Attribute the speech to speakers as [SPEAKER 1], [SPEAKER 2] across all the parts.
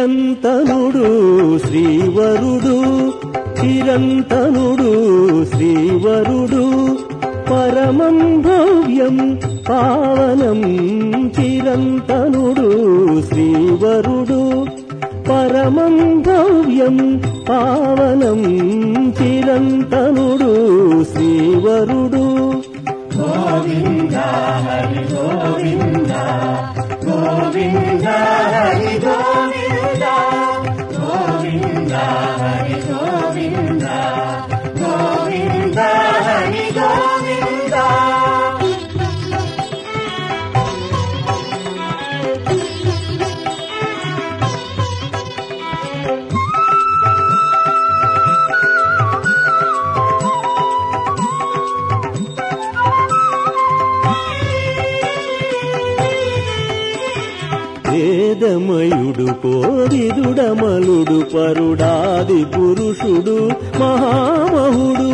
[SPEAKER 1] చిరంతనుడు శ్రీవరుడు చిరంతనుడు శ్రీవరుడు పరమం భవ్యం పావనం చిరంతనుడు శ్రీవరుడు పరమం భవ్యం పావనం చిరంతనుడు శ్రీవరుడు
[SPEAKER 2] గోవింద హరి గోవింద గోవింద హరి గోవింద గోవింద హరి గోవింద గోవింద హరి గోవింద
[SPEAKER 1] వేదమయుడు కోవిదుడమలుడు పరుడాది పురుషుడు మహామహుడు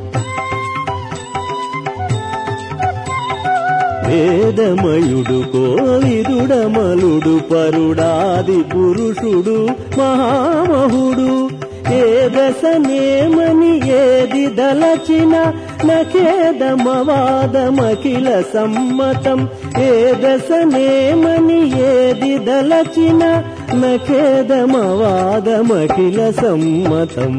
[SPEAKER 1] వేదమయుడు కోవిదుడమలుడు పరుడాది పురుషుడు మహామహుడు ఏ దశనేమని ఏది దలచిన నఖేదమవాదమఖిల సమ్మతం ఏ దశనేమని ఏది దలచిన నఖేదమవాదమఖిల సమ్మతం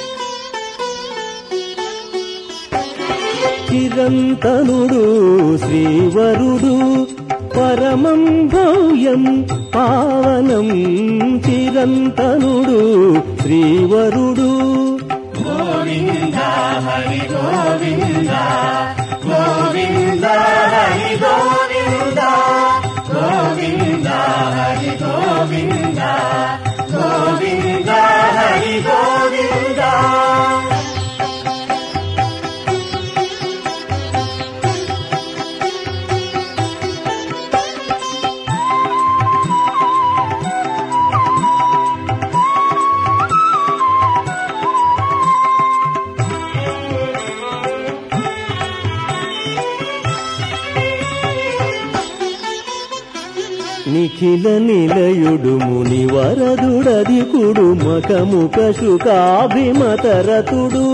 [SPEAKER 1] చిరంతనుడు శ్రీవరుడు పరమం భవ్యం పావనం చిరంతనుడు శ్రీవరుడు
[SPEAKER 2] గోవింద హరి గోవింద గోవింద హరి గోవింద గోవింద హరి గోవింద గోవింద హరి గోవింద
[SPEAKER 1] నిఖిల నిలయుడు ముని వరదుడదికుడు మకముక శుకాభిమతరతుడు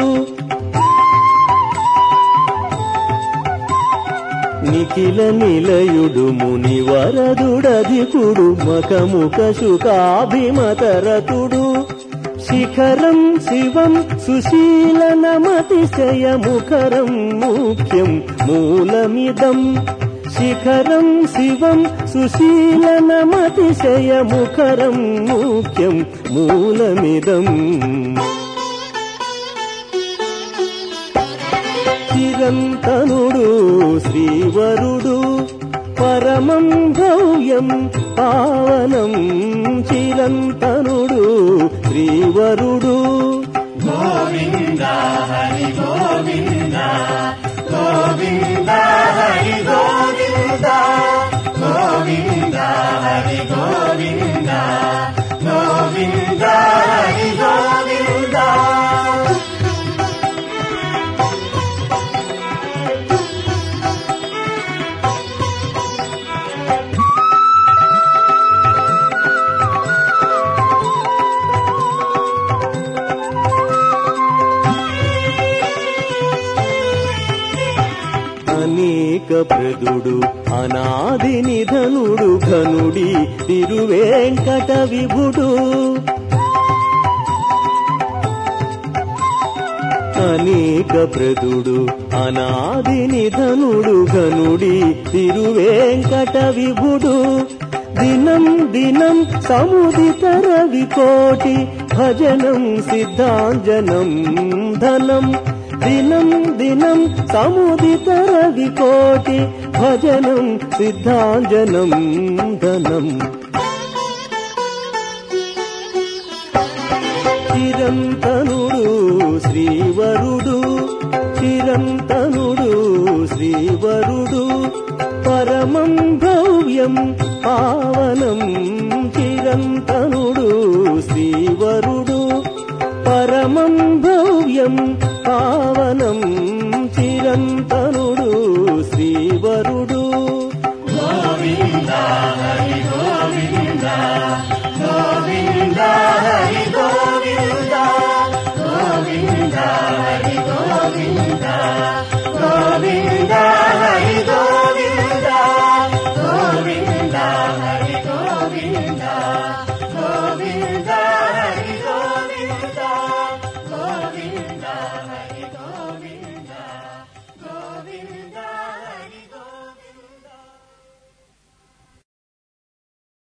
[SPEAKER 1] నిఖిల నిలయుడు ముని వరదుడదికుడు మకముక శుకాభిమతరతుడు శిఖరం శివం సుశీలనమతిశయముఖరం ముఖ్యం మూలమిదం శిఖరం శివం సుశీలనమతిశయముఖరం ముఖ్యం మూలమిదం చిరంతనుడు శ్రీవరుడు పరమం భవ్యం పావనం చిరంతనుడు శ్రీవరుడు
[SPEAKER 2] గోవింద హరి గోవింద గోవింద హరి గోవింద గోవింద హరి గోవింద గోవింద హరి గోవింద
[SPEAKER 1] అనేక ప్రదుడు అనాది నిధనుడు ఘనుడి తిరువేంకట విభుడు అనేక ప్రదుడు అనాది నిధనుడు ఘనుడి తిరువేంకట విభుడు దినం దినం సముదిత రవి కోటి భజనం సిద్ధాంజనం ధనం దినం దినం సముదిత రవి కోటి భజనం సిద్ధాంజనం ధనం చిరంతనుడు శ్రీవరుడు చిరంతనుడు శ్రీవరుడు పరమం భవ్యం పావనం చిరంతనుడు శ్రీవరుడు పరమం భవ్యం పావనం చిరంతనుడు శ్రీవరుడు
[SPEAKER 2] గోవింద హరి గోవింద గోవింద హరి